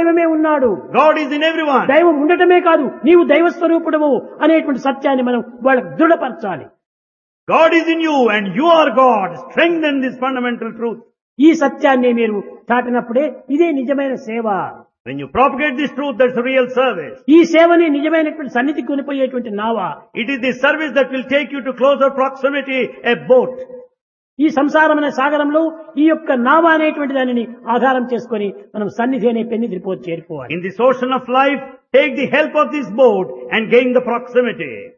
దైవమే ఉన్నాడు God is in everyone. దైవం ఉండటమే కాదు నీవు దైవ స్వరూపుడము అనేటువంటి సత్యాన్ని మనం వాళ్ళకు దృఢపరచాలి God is in you and you are God. Strengthen this fundamental truth. ఈ సత్యాన్ని మీరు చాటినప్పుడే ఇదే నిజమైన సేవ When you propagate this truth, that's a real service. ఈ సేవని నిజమైనటువంటి సన్నిధి కొనిపోయేటువంటి నావ It is the service that will take you to closer proximity, a boat. ఈ సంసారమైన సాగరంలో ఈ యొక్క నావ అనేటువంటి దానిని ఆధారం చేసుకొని మనం సన్నిధి అనే పెన్నిధిపోతే చేరిపోవాలి In this ocean of life, take the help of this boat and gain the proximity.